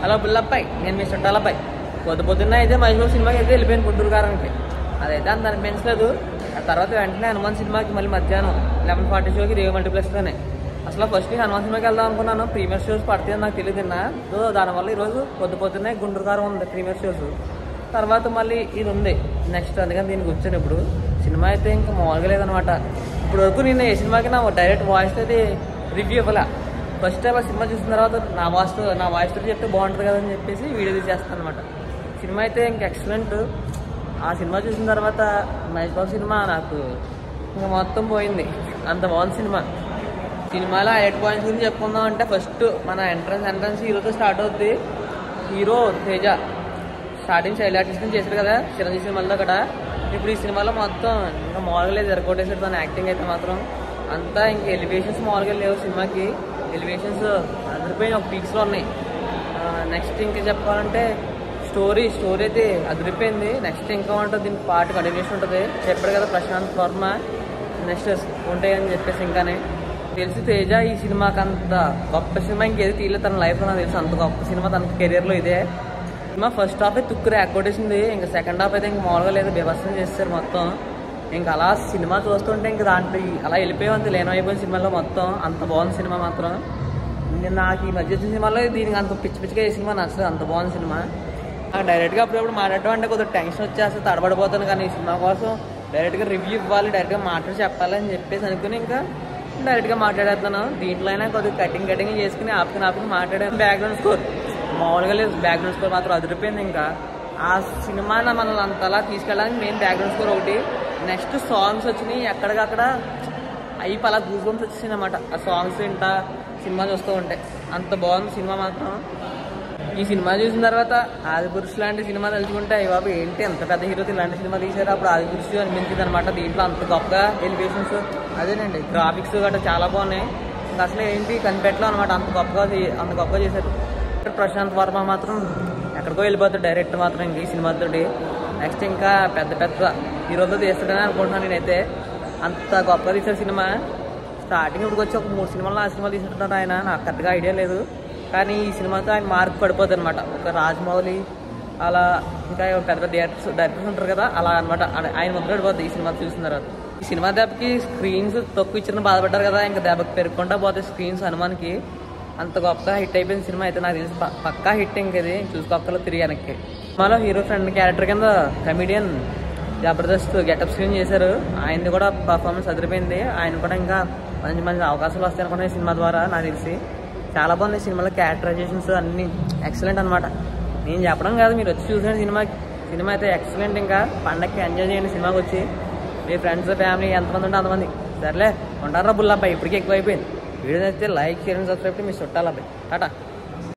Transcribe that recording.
hello బుల్లబ్బాయి నేను మీ చుట్టాలబ్బాయి పొద్దు పొద్దున్న అయితే మహేష్ సినిమాకి అయితే వెళ్ళిపోయాను గుంటూరు కారానికి అదైతే అంత అనిపించలేదు ఆ తర్వాత వెంటనే హనుమాన్ సినిమాకి మళ్ళీ మధ్యాహ్నం లెవెన్ ఫార్టీ షోకి రేవు మల్టీప్లెక్స్లోనే అసలు ఫస్ట్ నేను హనుమాన్ సినిమాకి వెళ్దాం అనుకున్నాను ప్రీమియర్ షోస్ పడతాయని నాకు తెలియదు సో దానివల్ల ఈరోజు పొద్దు పొద్దున్నే గుంటూరు కారం ఉంది ప్రీమియర్ షోస్ తర్వాత మళ్ళీ ఇది ఉంది నెక్స్ట్ అందుకని దీనికి వచ్చాను ఇప్పుడు సినిమా అయితే ఇంకా మామూలుగా లేదనమాట ఇప్పుడు వరకు నేను ఏ సినిమాకి నా డైరెక్ట్ వాయిస్ అయితే రివ్యూ ఇవ్వలే ఫస్ట్ టైం ఆ సినిమా చూసిన తర్వాత నా వాయిస్ నా వాయిస్ తోటి చెప్తే బాగుంటుంది కదా అని చెప్పేసి వీడియో తీసేస్తాను అనమాట సినిమా అయితే ఇంకా ఎక్సలెంట్ ఆ సినిమా చూసిన తర్వాత మహేష్ బాబు సినిమా నాకు ఇంకా మొత్తం పోయింది అంత బాగుంది సినిమా సినిమాలో ఎయిట్ పాయింట్స్ గురించి చెప్పుకుందాం అంటే ఫస్ట్ మన ఎంట్రన్స్ ఎంట్రన్స్ హీరోతో స్టార్ట్ అవుద్ది hero Teja starting child artist చేశాడు కదా చిరంజీవి సినిమాలో కూడా ఇప్పుడు ఈ సినిమాలో మొత్తం ఇంకా మామూలుగా లేదు ఎరగొట్టేసాడు తన యాక్టింగ్ అయితే మాత్రం అంతా ఇంక ఎలివేషన్స్ మామూలుగా లేవు సినిమాకి ఎలివేషన్స్ అదిరిపోయిన ఒక పీక్స్లో ఉన్నాయి నెక్స్ట్ ఇంకా చెప్పాలంటే స్టోరీ స్టోరీ అయితే అదిరిపోయింది నెక్స్ట్ ఇంకా ఉంటుంది దీనికి పాట కంటిన్యూషన్ ఉంటుంది చెప్పాడు కదా ప్రశాంత్ వర్మ నెక్స్ట్ ఉంటాయని చెప్పేసి ఇంకానే తెలిసి తేజ ఈ సినిమాకి అంత గొప్ప సినిమా ఇంకేది తీయలేదు తన లైఫ్లో నాకు తెలుసు అంత గొప్ప సినిమా తన కెరీర్లో ఇదే సినిమా ఫస్ట్ హాఫ్ అయితే తుక్కు ర్యాక్ కొట్టేసింది ఇంకా సెకండ్ హాఫ్ అయితే ఇంకా మామూలుగా లేదు బీభత్సం చేస్తారు మొత్తం ఇంకా అలా సినిమా చూస్తుంటే ఇంకా దాంట్లో ఈ- అలా వెళ్ళిపోయింది లేనైపోయిన సినిమాలో మొత్తం అంత బాగుంది సినిమా మాత్రం నేను నాకు ఈ మధ్య వచ్చిన సినిమాలో దీనికి అంత పిచ్చి పిచ్చిగా ఈ సినిమా నచ్చదు అంత బాగుంది సినిమా నాకు డైరెక్ట్గా అప్పుడప్పుడు మాట్లాడటం అంటే కొద్దిగా టెన్షన్ వచ్చేస్తే తడబడిపోతాను కానీ ఈ సినిమా కోసం డైరెక్ట్గా రివ్యూ ఇవ్వాలి డైరెక్ట్గా మాట్లాడి చెప్పాలి అని చెప్పేసి అనుకుని ఇంకా డైరెక్ట్గా మాట్లాడేస్తాను దీంట్లో అయినా కొద్దిగా కటింగ్ కటింగ్ చేసుకుని ఆపుకుని ఆపుకుని మాట్లాడాను బ్యాక్గ్రౌండ్ స్కోర్ మామూలుగా లేదు బ్యాక్గ్రౌండ్ స్కోర్ మాత్రం అదిరిపోయింది ఇంకా ఆ సినిమాని మనల్ని అంతలా తీసుకెళ్ళడానికి మెయిన్ బ్యాక్గ్రౌండ్ స్కోర్ ఒకటి నెక్స్ట్ సాంగ్స్ వచ్చినాయి ఎక్కడికక్కడ అవి అలా గూస్ బంప్స్ వచ్చేసింది అనమాట ఆ సాంగ్స్ వింటా సినిమా చూస్తూ ఉంటే అంత బాగుంది సినిమా మాత్రం ఈ సినిమా చూసిన తర్వాత ఆదిపురుషు లాంటి సినిమా తలుచుకుంటే అయ్యి బాబు ఏంటి ఎంత పెద్ద హీరో ఇలాంటి సినిమా తీశారు అప్పుడు ఆదిపురుషు అనిపించింది అనమాట దీంట్లో అంత గొప్పగా ఎలివేషన్స్ అదేనండి గ్రాఫిక్స్ గట్రా చాలా బాగున్నాయి ఇంకా అసలు ఏంటి కనిపెట్టలో అనమాట అంత గొప్పగా చే- అంత గొప్పగా చేశారు ప్రశాంత్ వర్మ మాత్రం ఎక్కడికో వెళ్ళిపోతాడు డైరెక్ట్ మాత్రం ఇంక ఈ సినిమాతోటి నెక్స్ట్ ఇంకా పెద్ద పెద్ద హీరోతో తీస్తాడని అనుకుంటున్నాను నేనైతే అంత గొప్పగా తీశారు సినిమా స్టార్టింగ్ ఇప్పుడు వచ్చి ఒక మూడు సినిమాలు ఆ సినిమాలు తీసుకుంటున్నారు ఆయన నాకు కరెక్ట్గా ఐడియా లేదు కానీ ఈ సినిమాతో ఆయన మార్క్ పడిపోతుంది అనమాట ఒక రాజమౌళి అలా ఇంకా ఏవో పెద్ద పెద్ద డైరెక్టర్స్ డైరెక్టర్స్ ఉంటారు కదా అలా అనమాట ఆయన ముద్ర పడిపోతుంది ఈ సినిమా చూసిన తర్వాత ఈ సినిమా దెబ్బకి స్క్రీన్స్ తక్కువ ఇచ్చిన బాధపడ్డారు కదా ఇంకా దెబ్బకి పెరుగుకుంటా పోతాయి స్క్రీన్స్ హనుమాన్కి అంత గొప్పగా హిట్ అయిపోయిన సినిమా అయితే నాకు తెలిసి ప- పక్కా హిట్ ఇంక ఇది చూసుకోక్కర్లో తిరిగి వెనక్కి సినిమాలో హీరో ఫ్రెండ్ క్యారెక్టర్ కింద కమెడియన్ జబర్దస్త్ గెటప్ స్క్రీన్ చేశారు ఆయనది కూడా పర్ఫార్మెన్స్ అదిరిపోయింది ఆయన కూడా ఇంకా మంచి మంచి అవకాశాలు వస్తాయి అనుకున్నాయి ఈ సినిమా ద్వారా నాకు తెలిసి చాలా బాగుంది ఈ సినిమాలో క్యారెక్టరైజేషన్స్ అన్ని ఎక్సలెంట్ అనమాట నేను చెప్పడం కాదు మీరు వచ్చి చూసిన సినిమా సినిమా అయితే ఎక్సలెంట్ ఇంకా పండగకి ఎంజాయ్ చేయండి సినిమాకి వచ్చి మీ ఫ్రెండ్స్ ఫ్యామిలీ ఎంతమంది ఉంటే అంతమంది సర్లే ఉంటారా బుల్లబ్బాయి ఇప్పటికీ ఎక్కువ అయిపోయింది వీడియో నచ్చితే లైక్ షేర్ అండ్ సబ్స్క్రైబ్ మీ చుట్టాలబ్బాయి టాటా